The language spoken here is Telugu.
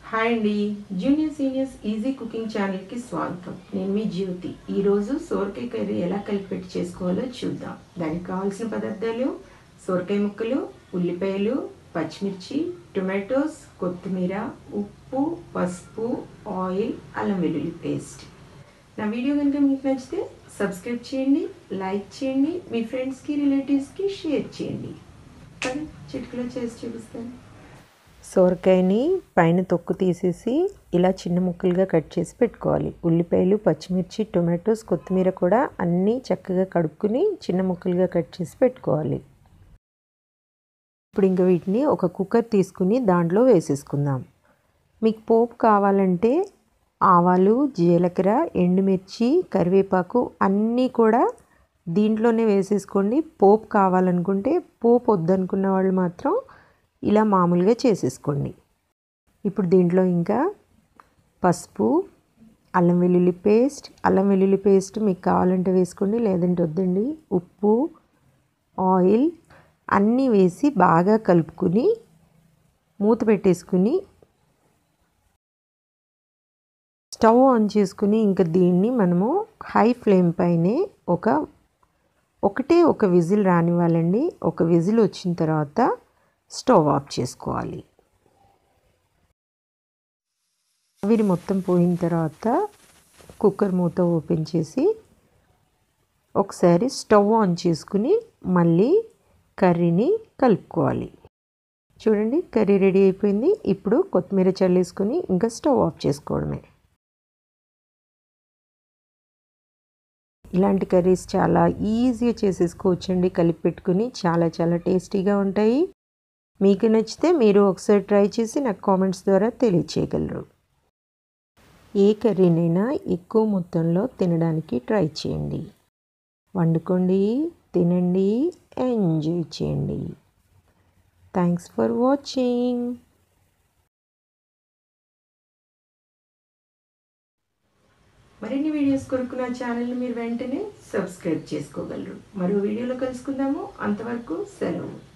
హాయ్ అండి జూనియర్ సీనియర్స్ ఈజీ కుకింగ్ ఛానల్కి స్వాగతం నేను మీ జ్యోతి ఈరోజు సోరకాయ కర్రీ ఎలా కలిపెట్టి చేసుకోవాలో చూద్దాం దానికి కావాల్సిన పదార్థాలు సోరకాయ ముక్కలు ఉల్లిపాయలు పచ్చిమిర్చి టొమాటోస్ కొత్తిమీర ఉప్పు పసుపు ఆయిల్ అల్లం వెల్లుల్లి పేస్ట్ నా వీడియో కనుక మీకు నచ్చితే సబ్స్క్రైబ్ చేయండి లైక్ చేయండి మీ ఫ్రెండ్స్కి రిలేటివ్స్కి షేర్ చేయండి అది చిటికలో చేసి చూపిస్తాను సోరకాయని పైన తొక్కు తీసేసి ఇలా చిన్న ముక్కలుగా కట్ చేసి పెట్టుకోవాలి ఉల్లిపాయలు పచ్చిమిర్చి టొమాటోస్ కొత్తిమీర కూడా అన్నీ చక్కగా కడుక్కుని చిన్న ముక్కలుగా కట్ చేసి పెట్టుకోవాలి ఇప్పుడు ఇంకా వీటిని ఒక కుక్కర్ తీసుకుని దాంట్లో వేసేసుకుందాం మీకు పోపు కావాలంటే ఆవాలు జీలకర్ర ఎండుమిర్చి కరివేపాకు అన్నీ కూడా దీంట్లోనే వేసేసుకోండి పోపు కావాలనుకుంటే పోపు వద్దనుకున్న వాళ్ళు మాత్రం ఇలా మామూలుగా చేసేసుకోండి ఇప్పుడు దీంట్లో ఇంకా పసుపు అల్లం వెల్లుల్లి పేస్ట్ అల్లం వెల్లుల్లి పేస్ట్ మీకు కావాలంటే వేసుకోండి లేదంటే వద్దండి ఉప్పు ఆయిల్ అన్నీ వేసి బాగా కలుపుకుని మూత పెట్టేసుకుని స్టవ్ ఆన్ చేసుకుని ఇంకా దీన్ని మనము హై ఫ్లేమ్ పైనే ఒక ఒకటే ఒక విజిల్ రానివ్వాలండి ఒక విజిల్ వచ్చిన తర్వాత స్టవ్ ఆఫ్ చేసుకోవాలి ఆవిరి మొత్తం పోయిన తర్వాత కుక్కర్ మూత ఓపెన్ చేసి ఒకసారి స్టవ్ ఆన్ చేసుకుని మళ్ళీ కర్రీని కలుపుకోవాలి చూడండి కర్రీ రెడీ అయిపోయింది ఇప్పుడు కొత్తిమీర చల్లేసుకొని ఇంకా స్టవ్ ఆఫ్ చేసుకోవడమే ఇలాంటి కర్రీస్ చాలా ఈజీగా చేసేసుకోవచ్చండి కలిపి పెట్టుకుని చాలా చాలా టేస్టీగా ఉంటాయి మీకు నచ్చితే మీరు ఒకసారి ట్రై చేసి నాకు కామెంట్స్ ద్వారా తెలియచేయగలరు ఏ కర్రీనైనా ఎక్కువ మొత్తంలో తినడానికి ట్రై చేయండి వండుకోండి తినండి ఎంజాయ్ చేయండి థ్యాంక్స్ ఫర్ వాచింగ్ మరిన్ని వీడియోస్ కొరకు నా ఛానల్ని మీరు వెంటనే సబ్స్క్రైబ్ చేసుకోగలరు మరో వీడియోలో కలుసుకుందాము అంతవరకు సెలవు